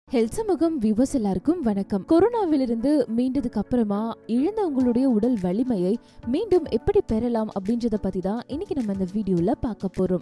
health சமூகம் viewers எல்லாருக்கும் வணக்கம் கொரோனாவிலிருந்து மீண்டதுக்கு அப்புறமா இழந்த உங்களுடைய உடல் வலிமையை மீண்டும் எப்படி பெறலாம் அப்படின்றத பத்தி தான் இன்னைக்கு நம்ம இந்த வீடியோல பார்க்க போறோம்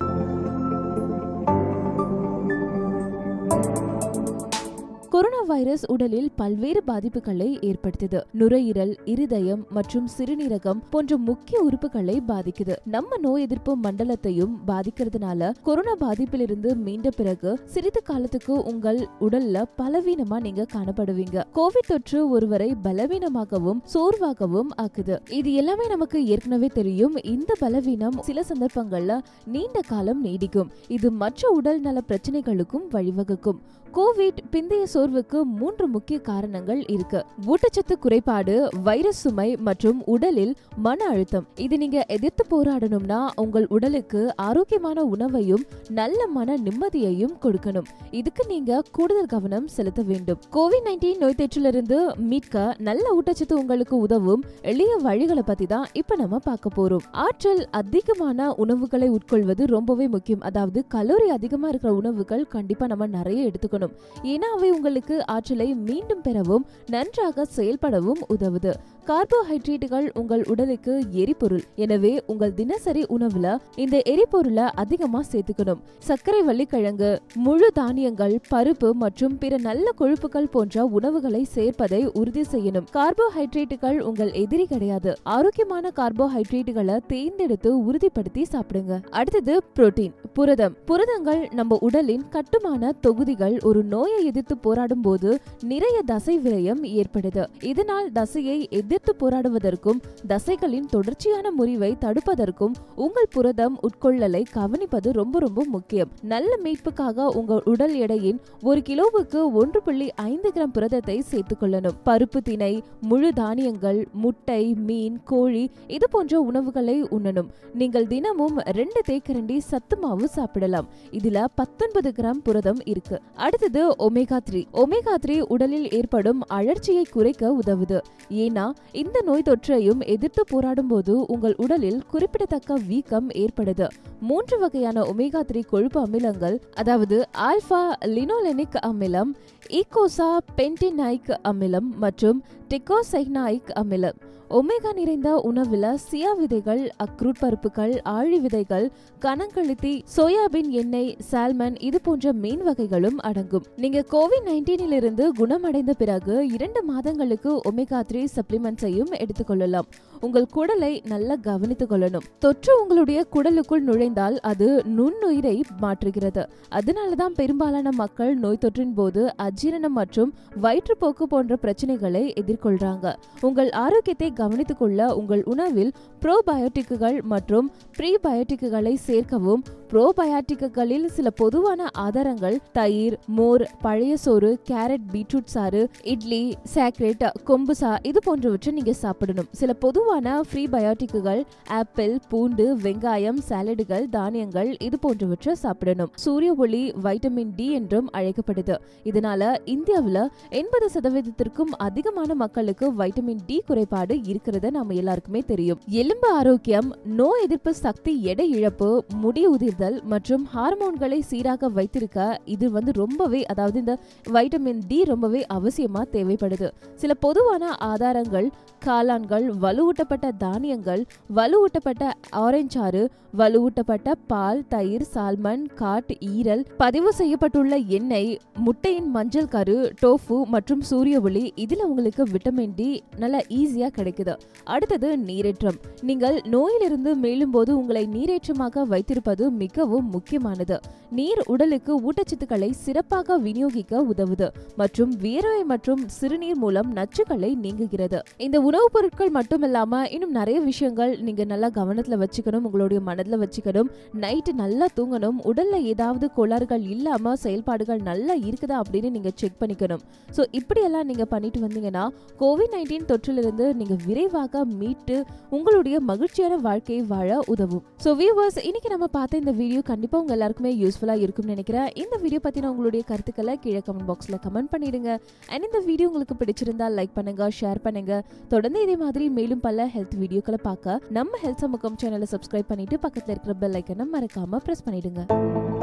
கொரோனா வைரஸ் உடலில் பல்வேறு பாதிப்புகளை ஏற்படுத்துது நுரையீரல் இருதயம் மற்றும் சிறுநீரகம் போன்ற முக்கிய உறுப்புகளை பாதிக்குது நம்ம நோய் எதிர்ப்பு மண்டலத்தையும் பாதிக்கிறதுனால கொரோனா பாதிப்பிலிருந்து மீண்ட பிறகு சிறிது காலத்துக்கு உங்கள் உடல்ல பலவீனமா நீங்க காணப்படுவீங்க கோவிட் தொற்று ஒருவரை பலவீனமாகவும் சோர்வாகவும் ஆக்குது இது எல்லாமே நமக்கு ஏற்கனவே தெரியும் இந்த பலவீனம் சில சந்தர்ப்பங்கள்ல நீண்ட காலம் நீடிக்கும் இது மற்ற உடல் நல பிரச்சனைகளுக்கும் வழிவகுக்கும் கோவிட் பிந்தைய சோர்வுக்கு மூன்று முக்கிய காரணங்கள் இருக்கு ஊட்டச்சத்து குறைபாடு வைரஸ் சுமை மற்றும் உடலில் மன அழுத்தம் இது நீங்க எதிர்த்து போராடணும்னா உங்கள் உடலுக்கு ஆரோக்கியமான உணவையும் நல்ல மன நிம்மதியையும் கொடுக்கணும் இதுக்கு நீங்க கூடுதல் கவனம் செலுத்த வேண்டும் கோவிட் நைன்டீன் நோய் தொற்றிலிருந்து மீட்க நல்ல ஊட்டச்சத்து உங்களுக்கு உதவும் எளிய வழிகளை பத்தி தான் இப்ப நம்ம பார்க்க போறோம் ஆற்றல் அதிகமான உணவுகளை உட்கொள்வது ரொம்பவே முக்கியம் அதாவது கலோரி அதிகமா இருக்கிற உணவுகள் கண்டிப்பா நம்ம நிறைய எடுத்துக்கணும் ஏன்னா அவை உங்களுக்கு ஆற்றலை மீண்டும் பெறவும் நன்றாக செயல்படவும் உதவுது கார்போஹைட்ரேட்டுகள் உங்கள் உடலுக்கு எரிபொருள் எனவே உங்கள் தினசரி உணவுல இந்த எரிபொருளை அதிகமா சேர்த்துக்கணும் சர்க்கரை வள்ளிக்கிழங்கு முழு தானியங்கள் பருப்பு மற்றும் பிற நல்ல கொழுப்புகள் போன்ற உணவுகளை சேர்ப்பதை உறுதி செய்யணும் கார்போஹைட்ரேட்டுகள் உங்கள் எதிரி கிடையாது ஆரோக்கியமான கார்போஹைட்ரேட்டுகளை தேர்ந்தெடுத்து உறுதிப்படுத்தி சாப்பிடுங்க அடுத்தது புரோட்டீன் புரதம் புரதங்கள் நம்ம உடலின் கட்டுமான தொகுதிகள் ஒரு நோயை எதிர்த்து போராடும் போது நிறைய தசை விரயம் ஏற்படுது இதனால் தசையை எதிர்த்து போராடுவதற்கும் தசைகளின் தொடர்ச்சியான முறிவை தடுப்பதற்கும் உங்கள் புரதம் உட்கொள்ளலை கவனிப்பது ரொம்ப ரொம்ப முக்கியம் நல்ல மீட்புக்காக உங்கள் உடல் எடையின் ஒரு கிலோவுக்கு ஒன்று புள்ளி ஐந்து கிராம் புரதத்தை சேர்த்துக் கொள்ளணும் பருப்பு திணை முழு தானியங்கள் முட்டை மீன் கோழி இது போன்ற உணவுகளை உண்ணணும் நீங்கள் தினமும் ரெண்டு தேக்கரண்டி சத்து மாவு சாப்பிடலாம் இதுல பத்தொன்பது கிராம் புரதம் இருக்கு அடுத்தது ஒமேகா த்ரீ ஒமேகா த்ரீ உடலில் ஏற்படும் அழற்சியை குறைக்க உதவுது ஏன்னா இந்த நோய் தொற்றையும் எதிர்த்து போராடும் போது உங்கள் உடலில் குறிப்பிடத்தக்க வீக்கம் ஏற்படுது மூன்று வகையான ஒமேகா த்ரீ கொழுப்பு அமிலங்கள் அதாவது ஆல்பா லினோலெனிக் அமிலம் ஈகோசா பென்டினைக் அமிலம் மற்றும் டெக்கோசைனாயிக் அமிலம் ஒமேகா நிறைந்த உணவுல சியா விதைகள் அக்ரூட் பருப்புகள் ஆழி விதைகள் கனங்கழுத்தி சோயாபீன் எண்ணெய் சால்மன் இது போன்ற மீன் வகைகளும் அடங்கும் நீங்க கோவிட் நைன்டீனில் இருந்து குணமடைந்த பிறகு இரண்டு மாதங்களுக்கு ஒமேகா த்ரீ சப்ளிமெண்ட்ஸையும் எடுத்துக்கொள்ளலாம் உங்கள் குடலை நல்லா கவனித்துக் கொள்ளணும் தொற்று உங்களுடைய குடலுக்குள் நுழைந்தால் அது நுண்ணுயிரை மாற்றுகிறது அதனாலதான் பெரும்பாலான மக்கள் நோய் தொற்றின் போது அஜீரணம் மற்றும் வயிற்றுப்போக்கு போன்ற பிரச்சனைகளை எதிர்கொள்றாங்க உங்கள் ஆரோக்கியத்தை கவனித்துக் கொள்ள உங்கள் உணவில் ப்ரோபயோட்டிக்குகள் மற்றும் ப்ரீபயோட்டிக்குகளை சேர்க்கவும் ப்ரோபயாட்டிக்குகளில் சில பொதுவான ஆதாரங்கள் தயிர் மோர் பழைய சோறு கேரட் பீட்ரூட் சாறு இட்லி சாக்ரெட் கொம்புசா இது போன்றவற்றை நீங்க சாப்பிடணும் சில பொதுவான ஃப்ரீ பயோட்டிக்குகள் ஆப்பிள் பூண்டு வெங்காயம் சாலடுகள் தானியங்கள் இது போன்றவற்றை சாப்பிடணும் சூரிய ஒளி வைட்டமின் டி என்றும் அழைக்கப்படுது இதனால இந்தியாவில் எண்பது சதவீதத்திற்கும் அதிகமான மக்களுக்கு வைட்டமின் டி குறைபாடு இருக்கிறத நாம எல்லாருக்குமே தெரியும் எலும்பு ஆரோக்கியம் நோய் எதிர்ப்பு சக்தி எடை இழப்பு முடி உதிர்தல் மற்றும் ஹார்மோன்களை சீராக வைத்திருக்க இது வந்து ரொம்பவே அதாவது இந்த வைட்டமின் டி ரொம்பவே அவசியமா தேவைப்படுது சில பொதுவான ஆதாரங்கள் காளான்கள் வலுவூட்டப்பட்ட தானியங்கள் வலுவூட்டப்பட்ட ஆரஞ்சாறு வலுவூட்டப்பட்ட பால் தயிர் சால்மன் காட் ஈரல் பதிவு செய்யப்பட்டுள்ள எண்ணெய் முட்டையின் மஞ்சள் கரு டோஃபு மற்றும் சூரிய ஒளி இதுல உங்களுக்கு விட்டமின் டி நல்லா ஈஸியா கிடைக்குது அடுத்தது நீரேற்றம் நீங்கள் நோயிலிருந்து மேலும் போது உங்களை நீரேற்றமாக வைத்திருப்பது மிகவும் முக்கியமானது நீர் உடலுக்கு ஊட்டச்சத்துக்களை சிறப்பாக விநியோகிக்க உதவுது மற்றும் வியர்வை மற்றும் சிறுநீர் மூலம் நச்சுக்களை நீங்குகிறது இந்த உணவுப் பொருட்கள் மட்டும் இல்லாம இன்னும் நிறைய விஷயங்கள் நீங்க நல்லா கவனத்துல வச்சுக்கணும் உங்களுடைய மனதுல வச்சுக்கணும் நைட்டு நல்லா தூங்கணும் உடல்ல ஏதாவது கோளாறுகள் இல்லாம செயல்பாடுகள் நல்லா இருக்குதா அப்படின்னு நீங்க செக் பண்ணிக்கணும் ஸோ இப்படியெல்லாம் நீங்க பண்ணிட்டு வந்தீங்கன்னா கோவிட் நைன்டீன் தொற்றிலிருந்து நீங்க விரைவாக மீட்டு உங்களுடைய மகிழ்ச்சியான வாழ்க்கையை வாழ உதவும் ஸோ வியூவர்ஸ் இன்னைக்கு நம்ம பார்த்த இந்த வீடியோ கண்டிப்பா உங்க எல்லாருக்குமே யூஸ்ஃபுல்லா இருக்கும்னு நினைக்கிறேன் இந்த வீடியோ பத்தின உங்களுடைய கருத்துக்களை கீழே கமெண்ட் பாக்ஸ்ல கமெண்ட் பண்ணிடுங்க அண்ட் இந்த வீடியோ உங்களுக்கு பிடிச்சிருந்தா லைக் பண்ணுங்க ஷேர் பண்ணுங்க தொடர்ந்து இதே மாதிரி மேலும் பல ஹெல்த் வீடியோக்களை பார்க்க நம்ம ஹெல்த் சமூகம் சேனலை சப்ஸ்கிரைப் பண்ணிட்டு பக்கத்துல இருக்கிற பெல் ஐக்கனை மறக்காம பிரஸ் பண்ணிடுங்க